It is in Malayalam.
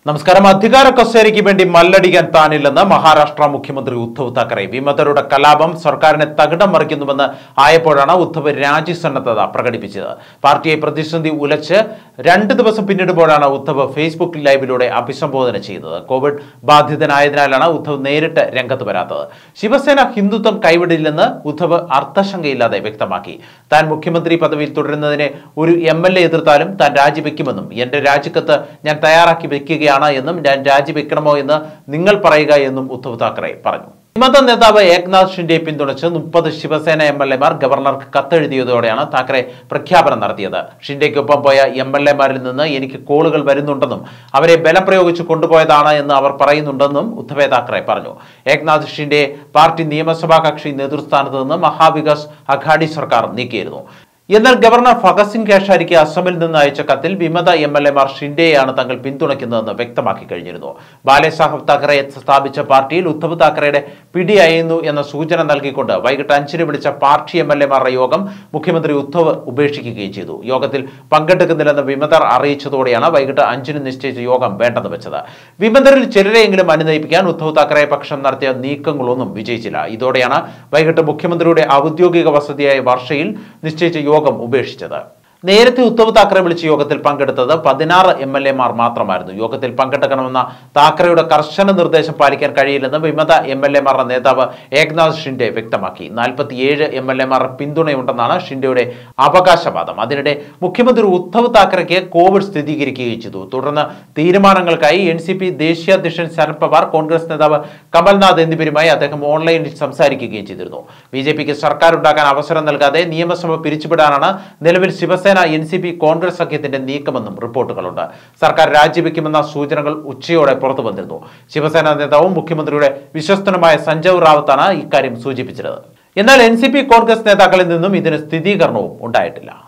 നമസ്കാരം അധികാര കസേരയ്ക്ക് വേണ്ടി മല്ലടിക്കാൻ താനില്ലെന്ന് മഹാരാഷ്ട്ര മുഖ്യമന്ത്രി ഉദ്ധവ് താക്കറെ വിമതരുടെ കലാപം സർക്കാരിനെ തകിടം മറിക്കുന്നുവെന്ന് ആയപ്പോഴാണ് ഉദ്ധവ് രാജ്യസന്നദ്ധത പ്രകടിപ്പിച്ചത് പാർട്ടിയെ പ്രതിസന്ധി ഉലച്ച് രണ്ട് ദിവസം പിന്നിടുമ്പോഴാണ് ഉദ്ധവ് ഫേസ്ബുക്ക് ലൈവിലൂടെ അഭിസംബോധന ചെയ്തത് കോവിഡ് ബാധിതനായതിനാലാണ് ഉദ്ധവ് നേരിട്ട് രംഗത്ത് വരാത്തത് ശിവസേന ഹിന്ദുത്വം കൈവിടില്ലെന്ന് ഉദ്ധവ് അർത്ഥശങ്കയില്ലാതെ വ്യക്തമാക്കി താൻ മുഖ്യമന്ത്രി പദവിയിൽ തുടരുന്നതിനെ ഒരു എം എൽ എ എതിർത്താലും താൻ രാജിവെക്കുമെന്നും എന്റെ രാജിക്കത്ത് ഞാൻ തയ്യാറാക്കി വെക്കുകയാണ് എന്നും ഞാൻ രാജിവെക്കണമോ എന്ന് നിങ്ങൾ പറയുക എന്നും ഉദ്ധവ് താക്കറെ പറഞ്ഞു വിമത നേതാവ് ഏക്നാഥ് ഷിൻഡെയെ പിന്തുണച്ച് മുപ്പത് ശിവസേന എം എൽ എമാർ ഗവർണർക്ക് കത്തെഴുതിയതോടെയാണ് താക്കറെ പ്രഖ്യാപനം നടത്തിയത് ഷിൻഡെയ്ക്കൊപ്പം പോയ എം എൽ എമാരിൽ നിന്ന് എനിക്ക് കോളുകൾ വരുന്നുണ്ടെന്നും അവരെ ബലം പ്രയോഗിച്ച് കൊണ്ടുപോയതാണ് എന്ന് അവർ പറയുന്നുണ്ടെന്നും ഉദ്ധവ് താക്കറെ പറഞ്ഞു ഏക്നാഥ് ഷിൻഡെ പാർട്ടി നിയമസഭാ കക്ഷി നേതൃസ്ഥാനത്ത് നിന്ന് മഹാവികാസ് അഘാഡി സർക്കാർ നീക്കിയിരുന്നു എന്നാൽ ഗവർണർ ഭഗത് സിംഗ് കേശാരിക്ക് അസമിൽ നിന്ന് അയച്ച കത്തിൽ വിമത എം എൽ എമാർ ഷിൻഡെയാണ് തങ്ങൾ പിന്തുണയ്ക്കുന്നതെന്ന് വ്യക്തമാക്കി കഴിഞ്ഞിരുന്നു ബാലെ സാഹബ് താക്കറെ സ്ഥാപിച്ച പാർട്ടിയിൽ ഉദ്ധവ് താക്കറയുടെ പിടിയായിരുന്നു എന്ന സൂചന നൽകിക്കൊണ്ട് വൈകിട്ട് അഞ്ചിന് വിളിച്ച പാർട്ടി എം എൽ എമാരുടെ യോഗം മുഖ്യമന്ത്രി ഉദ്ധവ് ഉപേക്ഷിക്കുകയും ചെയ്തു യോഗത്തിൽ പങ്കെടുക്കുന്നില്ലെന്ന് വിമതർ അറിയിച്ചതോടെയാണ് വൈകിട്ട് അഞ്ചിന് നിശ്ചയിച്ച യോഗം വേണ്ടെന്ന് വെച്ചത് വിമതരിൽ ചിലരെയെങ്കിലും അനുനയിപ്പിക്കാൻ ഉദ്ധവ് താക്കറെ പക്ഷം നടത്തിയ നീക്കങ്ങളൊന്നും വിജയിച്ചില്ല ഇതോടെയാണ് വൈകിട്ട് മുഖ്യമന്ത്രിയുടെ ഔദ്യോഗിക വസതിയായ വർഷയിൽ നിശ്ചയിച്ച യോഗം ഉപേക്ഷിച്ചത് നേരത്തെ ഉദ്ധവ് താക്കറെ വിളിച്ച യോഗത്തിൽ പങ്കെടുത്തത് പതിനാറ് എം എൽ എമാർ മാത്രമായിരുന്നു യോഗത്തിൽ പങ്കെടുക്കണമെന്ന താക്കറെയുടെ കർശന നിർദ്ദേശം പാലിക്കാൻ കഴിയില്ലെന്ന് വിമത എം എൽ എമാരുടെ നേതാവ് ഏക്നാഥ് ഷിൻഡെ വ്യക്തമാക്കി നാൽപ്പത്തിയേഴ് എം എൽ എമാരുടെ പിന്തുണയുണ്ടെന്നാണ് ഷിൻഡെയുടെ അവകാശവാദം അതിനിടെ മുഖ്യമന്ത്രി ഉദ്ധവ് താക്കറെക്ക് കോവിഡ് സ്ഥിരീകരിക്കുകയും ചെയ്തു തുടർന്ന് തീരുമാനങ്ങൾക്കായി എൻ സി പി ദേശീയ അധ്യക്ഷൻ ശരത് പവാർ കോൺഗ്രസ് നേതാവ് കമൽനാഥ് എന്നിവരുമായി അദ്ദേഹം ഓൺലൈനിൽ സംസാരിക്കുകയും ചെയ്തിരുന്നു ബി ജെ പിക്ക് സർക്കാർ ഉണ്ടാക്കാൻ അവസരം നൽകാതെ നിയമസഭ പിരിച്ചുവിടാനാണ് നിലവിൽ Shiv Sena N C P Congress സഖ്യത്തിന്റെ നീക്കമെന്നും റിപ്പോർട്ടുകളുണ്ട് സർക്കാർ രാജിവെക്കുമെന്ന സൂചനകൾ ഉച്ചയോടെ പുറത്തു വന്നിരുന്നു ശിവസേന നേതാവും മുഖ്യമന്ത്രിയുടെ വിശ്വസ്തനുമായ സഞ്ജയ് റാവത്താണ് ഇക്കാര്യം സൂചിപ്പിച്ചത് എന്നാൽ എൻ സി പി കോൺഗ്രസ് നേതാക്കളിൽ നിന്നും ഇതിന് സ്ഥിരീകരണവും ഉണ്ടായിട്ടില്ല